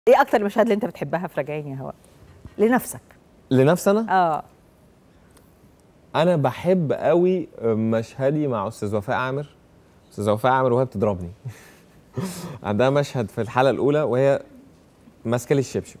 ايه اكتر المشاهد اللي انت بتحبها في راجعين يا هواء لنفسك لنفسي انا اه انا بحب قوي مشهدي مع استاذ وفاء عامر استاذ وفاء عامر وهي بتضربني عندها مشهد في الحلقه الاولى وهي ماسكه لي الشبشب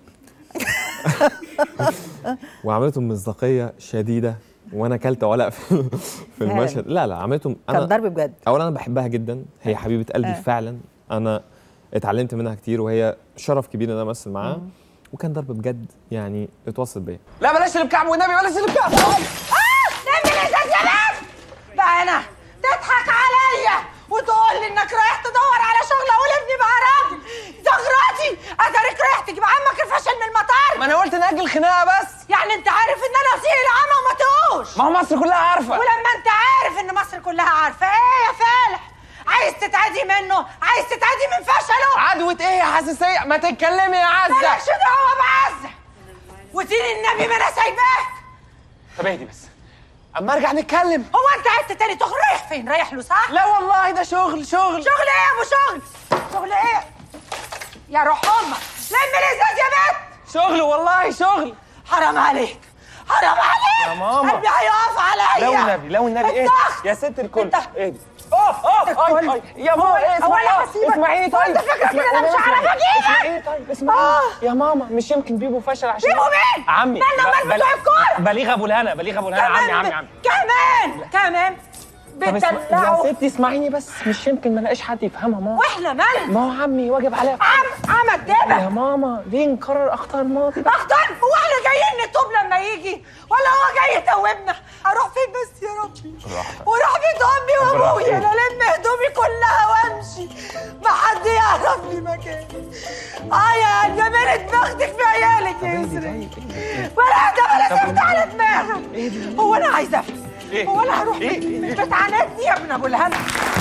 وعملته بمصداقيه شديده وانا كلت علق في في المشهد لا لا عملته كان انا ضرب بجد اولا انا بحبها جدا هي حبيبه قلبي آه. فعلا انا اتعلمت منها كتير وهي شرف كبير ان انا امثل معاها وكان ضرب بجد يعني اتوصل بيا لا بلاش اللي بكعب والنبي بلاش اللي بكعب نعمل ايه يا شباب؟ بقى انا تضحك عليا وتقول لي انك رايح تدور على شغل اقول ابني بقى راجل زغراتي اتاريك رايح تجيب عمك الفشل من المطار ما انا قلت ناجل خناقه بس يعني انت عارف ان انا اسيء العمى وما تقوش ما هو مصر كلها عارفه ولما انت عارف ان مصر كلها عارفه ايه يا فالح عايز تتعدي منه عايز تتعدي من فشله عدوة ايه يا حساسيه ما تتكلمي يا عزه مالكش دعوه بعزه ودين النبي ما انا سايباك طب اهدي بس اما ارجع نتكلم هو انت عايز تاني تخرج رايح فين رايح له صح لا والله ده شغل شغل شغل ايه يا ابو شغل شغل ايه يا روح امك لم الازاز يا بنت شغل والله شغل حرام عليك حرام عليك يا ماما. قلبي هيقف عليا لو النبي لو النبي ايه الضغط. يا ست الكل انت- اهدي اوه اوه الكل. اي اي يا ماما ايه هو اسمعي أنا آه، هسيبك؟ اسمعيني هو طيب أنت فاكر كده أنا مش اسمعي- هعرف أجيبك؟ اسمعيني طيب اسمعي آه. يا ماما مش يمكن بيبو فشل عشان بيبو مين؟ عمي مالنا ومال بل- بتوع الكورة؟ بليغ ابو الهنا بليغ ابو الهنا عمي عمي عمي كمان كمان طب اسمع- بتدلعوا يا ستي اسمعيني بس مش يمكن ما الاقيش حد يفهمها ماما واحنا مالنا ما هو عمي واجب عليا عم عم الدبة يا ماما ليه نكرر اخطاء الماضي اختار هو احنا جايين نتوب لما يجي ولا هو جاي يتوبنا اروح فين بس يا ربي واروح بيت امي وابويا انا الم هدومي كلها وامشي ما حد يعرف لي مكاني اه يا جمالة بختك في عيالك يا يسري ولا ده ولا سبت على دماغك هو انا عايزه افهم إيه؟ هو انا هروح إيه؟ من من بيت عنادي يا ابن ابو الهنا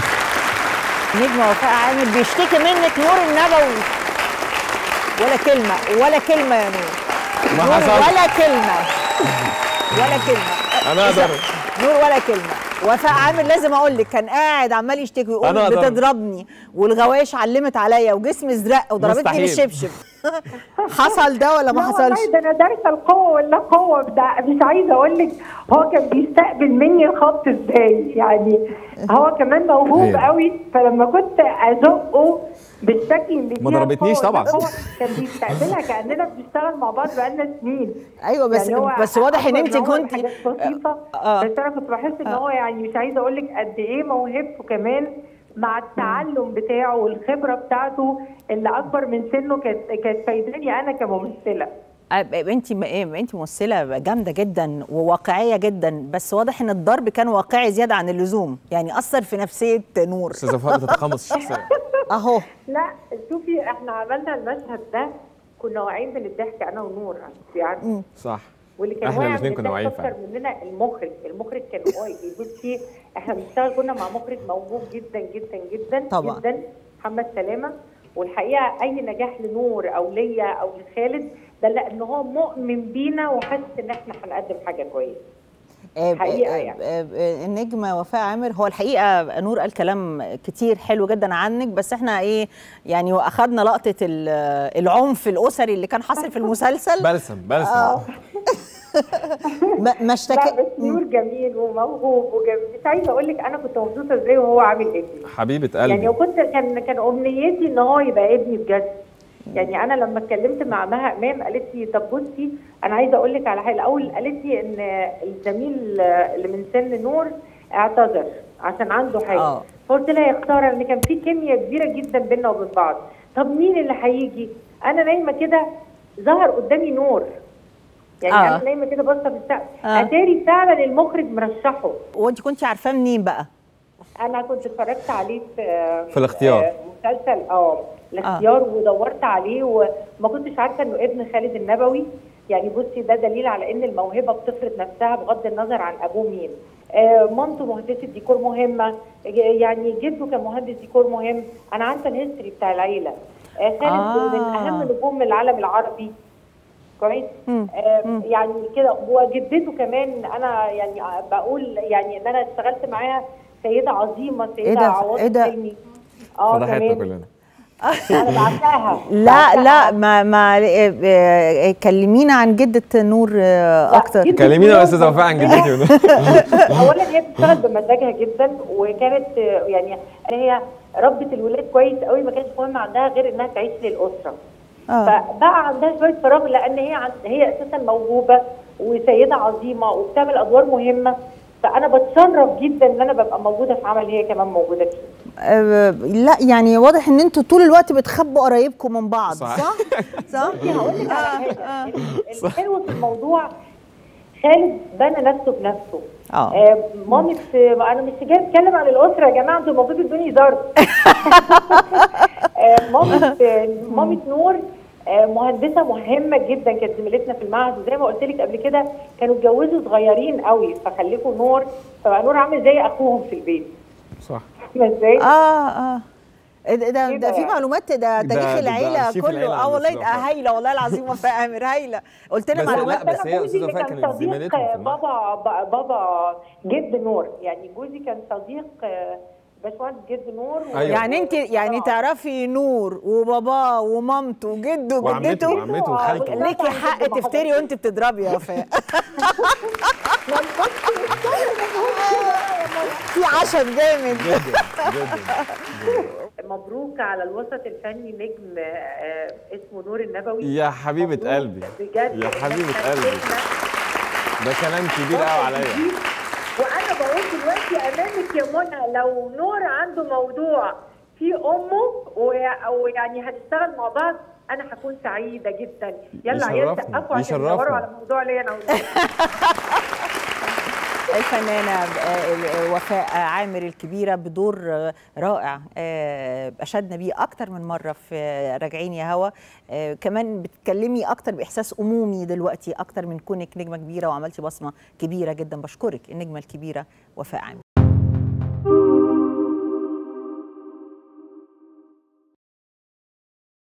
نجمة وفاء عامر بيشتكي منك نور النبوي ولا كلمة ولا كلمة يا نور ما نور حصلش. ولا كلمة ولا كلمة انا اقدر نور ولا كلمة وفاء عامر لازم اقول لك كان قاعد عمال يشتكي أنا ويقول أقدر. بتضربني والغوايش علمت عليا وجسمي ازرق وضربتني مستحيل. بالشبشب حصل ده ولا ما لا حصلش؟ والله ده انا دارسه القوه ولا قوه ده مش عايزه اقول لك هو كان بيستقبل مني الخط ازاي يعني هو كمان موهوب أيوة. قوي فلما كنت ازقه بالشكل اللي ما فيها ضربتنيش القوة طبعا. ده، هو كان بيستقبلها كاننا بنشتغل مع بعض بقالنا سنين ايوه بس يعني هو بس واضح ان انت أكبر إن هو كنت حاجات بسيطه آه. بس انا كنت بحس ان هو يعني مش عايزه اقول لك قد ايه موهبته كمان مع التعلم بتاعه والخبره بتاعته اللي اكبر من سنه كانت كانت فايداني انا كممثله انت انت ممثله جامده جدا وواقعيه جدا بس واضح ان الضرب كان واقعي زياده عن اللزوم يعني اثر في نفسيه نور استاذ وفاء بتتقمص الشخصيه اهو لا شوفي احنا عملنا المشهد ده كنا واعيين من الضحك انا ونور عشان عارفه صح واللي كان احنا واعي الاثنين من كنا الضحك واعيين اكتر فعلا مننا المخرج المخرج كان واعي بصي احنا بنشتغل كنا مع مخرج موهوب جدا جدا جدا طبعا. جدا محمد سلامه والحقيقه اي نجاح لنور او ليا او لخالد ده لان هو مؤمن بينا وحاسس ان احنا هنقدم حاجه كويسه آه، حقيقة آه، يعني. آه، آه، النجمة وفاء عامر هو الحقيقة نور قال كلام كتير حلو جدا عنك بس احنا ايه يعني واخدنا لقطة ال- العنف الأسري اللي كان حاصل في المسلسل بلسم بلسم آه. ما ما لا اشتكى بس نور جميل وموهوب وجميل مش عايزه اقول لك انا كنت مبسوطه ازاي وهو عامل ابني حبيبه يعني قلبي وكنت كان كان امنيتي ان هو يبقى ابني بجد يعني انا لما اتكلمت مع مها امام قالت لي طب بصي انا عايزه اقول لك على حاجه الاول قالت لي ان الزميل اللي من سن نور اعتذر عشان عنده حاجه آه. فقلت لها يا خساره ان كان في كيمياء كبيره جدا بيننا وبين بعض طب مين اللي هيجي انا نايمه كده ظهر قدامي نور يعني آه. انا نايمه كده باصه في السقف آه. اتاري فعلا المخرج مرشحه وانت كنت عارفاه منين بقى؟ انا كنت اتفرجت عليه في في الاختيار. آه، مسلسل اه الاختيار ودورت عليه وما كنتش عارفه انه ابن خالد النبوي يعني بصي ده دليل على ان الموهبه بتفرض نفسها بغض النظر عن ابوه مين آه، مامته مهندسه ديكور مهمه ج- يعني جده كان مهندس ديكور مهم انا عارفه الهيستوري بتاع العيله آه، خالد آه. من اهم نجوم العالم العربي كويس مم. آه يعني كده وجدته كمان انا يعني بقول يعني ان انا اشتغلت معاها سيده عظيمه سيده إيه ده؟ عواطف إيه ده؟ حلمي اه فضحتنا كمان كلنا انا بعشقها لا بعشقها. لا ما ما آه، آه، كلمينا عن جده نور آه، لا، اكتر جدة كلمينا يا نور استاذه وفاء عن جدتي اولا هي بتشتغل بمزاجها جدا وكانت آه، يعني هي ربة الولاد كويس قوي ما كانش مهم عندها غير انها تعيش للاسره اه فبقى عندها شويه فراغ لان هي عن... هي اساسا موهوبه وسيده عظيمه وبتعمل ادوار مهمه فانا بتشرف جدا ان انا ببقى موجوده في عمل هي كمان موجوده فيه آه، لا يعني واضح ان انتوا طول الوقت بتخبوا قرايبكم من بعض صح. صح صح بصي هقول لك على آه، حاجه آه. ال- الحلو في الموضوع خالد بنى نفسه بنفسه اه آه، مامة آه، انا مش جاي اتكلم عن الاسره يا جماعه انتوا المفروض تدوني ضرب آه، مامة آه، مامة نور آه، مهندسه مهمه جدا كانت زميلتنا في المعهد وزي ما قلت لك قبل كده كانوا اتجوزوا صغيرين قوي فخلفوا نور فبقى نور عامل زي اخوهم في البيت صح فاهمة ازاي؟ اه اه ده ده, ده كده في يعني. معلومات ده ده- تاريخ ده العيله أرشيف كله العيلة اه عند والله أستاذ ده وفاء. هايله والله العظيم وفاء عامر هايله قلت لنا بس معلومات لا، بس هي جوزي أستاذة اللي وفاء كان كانت صديق زميلتهم في المعهد. بابا بابا جد نور يعني جوزي كان صديق آه، باشمهندس جد نور و- أيوة. يعني انت يعني آه. تعرفي نور وباباه ومامته وجده وعمته وجدته وعمته وخالته لا، ليكي طبعاً حق جد ما تفتري حضرتش. وانت بتضربي يا وفاء في عشم جامد جدا جدا مبروك على الوسط الفني نجم آه، اسمه نور النبوي يا حبيبة مبروك قلبي. بجد يا حبيبة إنك قلبي. نجمة. ده كلام كبير قوي عليا وانا بقول دلوقتي امامك يا منى لو نور عنده موضوع في امه ويع- ويعني هنشتغل مع بعض انا هكون سعيده جدا يلا عيال يشرفنا. سقفوا عشان يشرفنا. تدوروا على موضوع ليا انا ونور. الفنانة آه، وفاء عامر الكبيرة بدور آه، رائع آه، أشدنا بيه أكتر من مرة في راجعين يا هوا آه، كمان بتتكلمي أكتر بإحساس أمومي دلوقتي أكتر من كونك نجمة كبيرة وعملتي بصمة كبيرة جدا بشكرك النجمة الكبيرة وفاء عامر